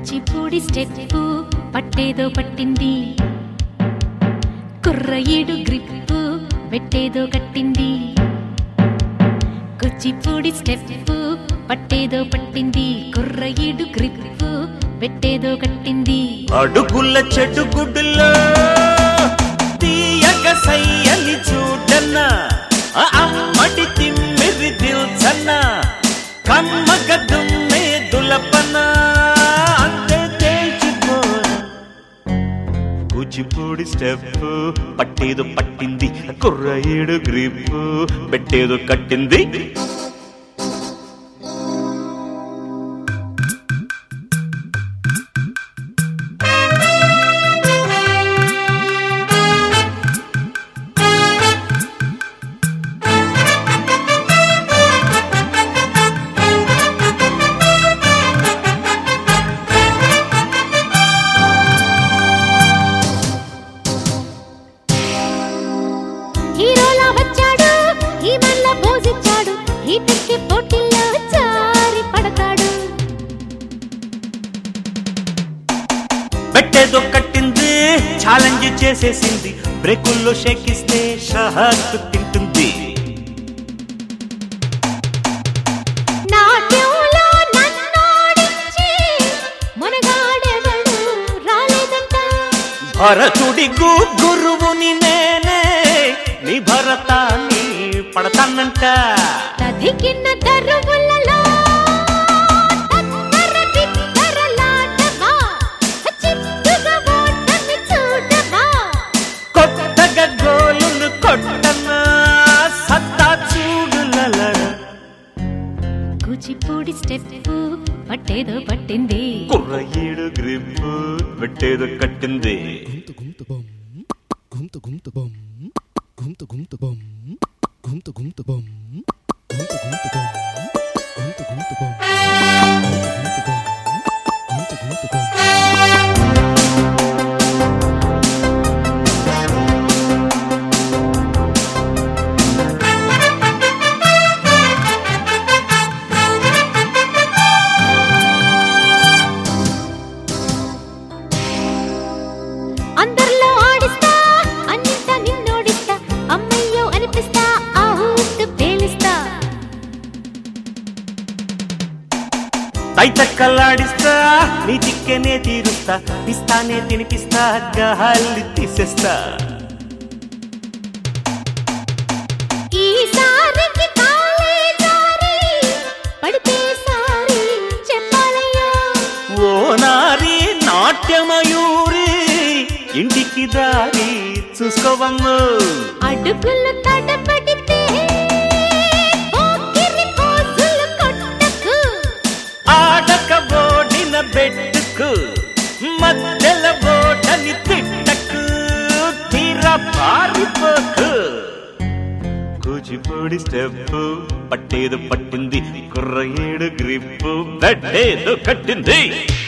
Kuchipudi step పట్టేదో పట్టింది కుర్రయ్యడు grip పెట్టేదో కట్టింది Kuchipudi step పట్టేదో పట్టింది కుర్రయ్యడు గ్రిప్పు పెట్టేదో కట్టింది అడుగుల చెట్టు గుడ్డులో తీయక సయ్యని చూడన్న ఆ అమ్మడి తిమ్మిరి దిల్చన్న కమ్మగ దుమ్మే దులపన అంతే తేల్చిపో కూచిపూడి స్టెప్ పట్టేదో పట్టింది కుర్ర ఏడు గ్రిప్ పెట్టేదో కట్టింది హీరోలా వచ్చాడు ఈ మల్ల పోజిచ్చాడు ఈ తెక్కి పోటీల్లో జారి పడతాడు పెట్టేదో కట్టింది ఛాలెంజ్ చేసేసింది బ్రేకుల్లో షేకిస్తే షహత్ తింటుంది నాట్యంలో నన్నోడించి మునగాడెవడు రాలేదంట భరతుడి గు- గురువుని నేనే నీ భరతాన్ని పడతానంట తదికిన్న దరువులలో తత్తర బిత్తరలాడవా, చిత్తుగా ఓటమి చూడవా. కొత్తగా గోలును కొట్టనా సత్తా చూడులల కూచిపూడి స్టెప్ పట్టేదో పట్టింది కుర్ర ఏడు గ్రిప్ పెట్టేదో కట్టింది Gumta gumta bum. Gumta gumta bum. Gumta gumta bum. Gumta gumta bum. Gumta gumta bum. Gumta gumta bum. Gumta gumta bum. అందరిలో ఆడిస్తా అన్నింట నిన్నోడిస్తా అమ్మయ్యో అనిపిస్తా ఆ ఊట్టు పేలిస్తా తైతక్కలాడిస్తా నీ చిక్కెనే తీరుస్తా ఇస్తానే తినిపిస్తా గాలి తీసేస్తా ఈసారికి కాలే జారి పడితే సారి చెప్పాలయ్యా ఓ నారి నాట్యమయూరి ఇంటికి దారి చూసుకోవమ్ము అడుగులు తడబడితే పోకిరి పోజులు కొట్టకు ఆడక ఓడిన బెట్టుకు మధ్యల ఓటని తిట్టకు తీర పారిపోకు కూచిపూడి స్టెప్ పట్టేదు పట్టింది కుర్ర ఏడు గ్రిప్పు పెట్టేదు కట్టింది